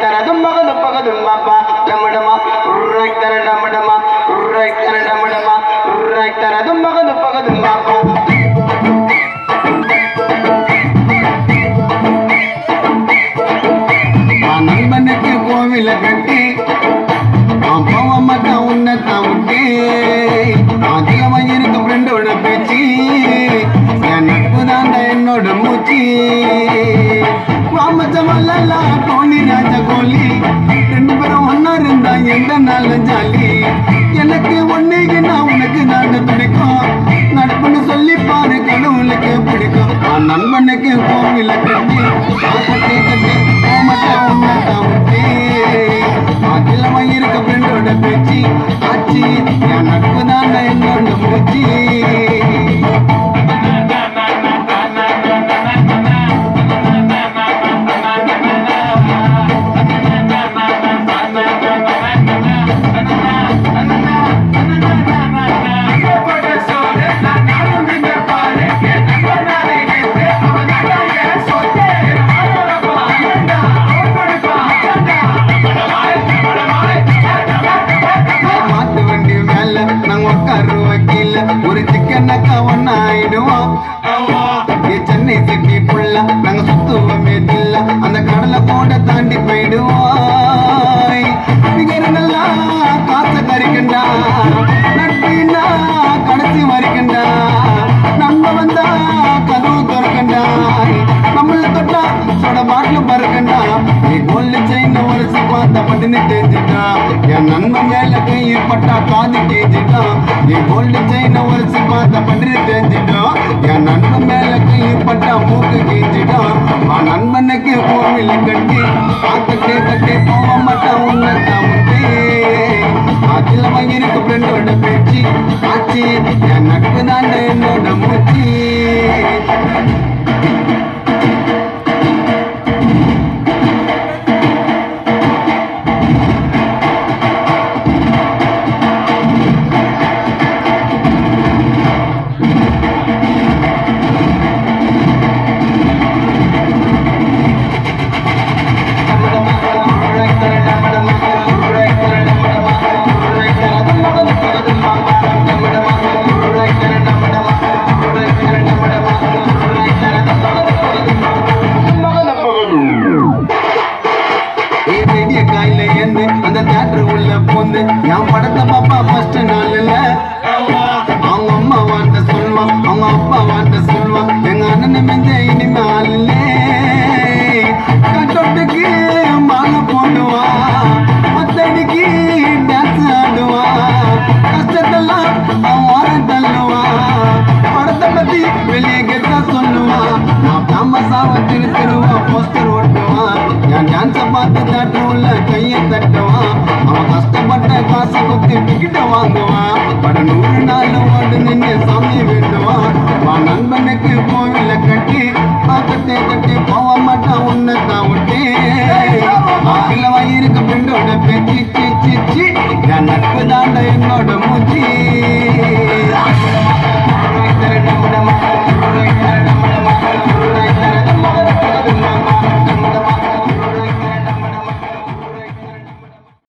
தரதும் மகதும் பகதும் பாப்பா டமடமா உர்ரைக் தர டமடமா உர்ரைக் தர டமடமா உர்ரைக் தரதும் மகதும் பகதும் பாப்பா நான் நண்பனுக்கு கோவில கட்டி நான் போக மாட்டேன் உன்னை தான் விட்டு அதிகமா இருக்க ஃப்ரெண்டோட பேச்சு என் நட்பு தாண்டா என்னோட மூச்சு வாமச்சமல்ல கோழி ராஜா கோழி ரெண்டு பேரும் ஒன்னா இருந்தா எந்த நாளும் ஜாலி எனக்கு ஒன்னைக்கு நான் உனக்கு நாட பிடிக்கும் நட்புன்னு சொல்லி பாரு கடவுளுக்கு பிடிக்கும் நான் நண்பனுக்கு கோவில கட்டி நான் கட்டி கட்டி போமட்ட உன்னை தான் விட்டு அதிலமா இருக்க ஃப்ரெண்டோட பேச்சு ஆச்சு என் நட்பு தாண்டா என்னோட மூச்சு மாட்டு வண்டி மேல நாங்க உட்காரு வக்கீல ஒரு சிக்கனக்கா ஒன்னா ஆயிடுவோம் ஏ சென்னை சிட்டி புள்ள நாங்க சுத்துவோமே தில்ல அந்த கடலை கூட தாண்டி போயிடுவோம் நிகரங்களா காசை கறிக்கண்டா நட்பினா கடைசி வரைக்கண்டா நம்ம வந்தா கதவு திறக்கண்டா நம்மள தொட்டா சொட பாட்டில் பறக்கண்டா நீ கோல்டு செயின் ஒரு சிப்பாத்த பட்டுன்னு தெரிஞ்சுட்டா என் நண்பன் மேல கையை பட்டா காது கேஞ்சிட்டா நீ கோல்டு செயின் ஒரு சிப்பாத்த பட்டுன்னு தெரிஞ்சுட்டா என் நண்பன் மேல கையை பட்டா மூக்கு கேஞ்சிட்டா அவன் நண்பனுக்கு கோவில் கட்டி பார்த்துட்டே கட்டி போக மாட்டான் உன்னை தமுட்டி அதில் இருக்கு ஃப்ரெண்டோட பேச்சு ஆச்சு என் நட்பு தாண்ட என்னோட மூச்சு ஏய், வெடிய காயில ஏந்து அந்த தியேட்டர் உள்ள பூந்து என் படத்தை பாப்பா ஃபர்ஸ்ட் நாள்ல அவங்க அம்மா வார்த்தை சொல்லுவான் அவங்க அப்பா வார்த்தை சொல்லுவான் எங்க அண்ணன் மெஞ்ச இனிமே ஆளுலே கட்டோட்டுக்கு மாலை போடுவான் மத்தடிக்கு டான்ஸ் ஆடுவான் கஷ்டத்தெல்லாம் அவன் ஓரம் தள்ளுவான் படத்தை பத்தி வெளியே கெட்டா சொல்லுவான் நான் ஃபேமஸாக திரு திருவா போஸ்டர் ஓட்டுவான் என் டான்ஸை பார்த்து தட்டு உள்ள கையை தட்டுவான் அவன் கஷ்டப்பட்ட காசை கொத்தி டிக்கெட்டை வாங்குவான் பட நூறு நாள் ஓடு நின்று சாமியை வேண்டுவான் அவன் நண்பனுக்கு கோவில கட்டி பக்கத்தை கட்டி போக மாட்டான் உன்னை தான் விட்டு ஆக்கில இருக்க ஃப்ரெண்டோட பேச்சு சி சி சி என் நட்பு தாண்ட என்னோட மூச்சு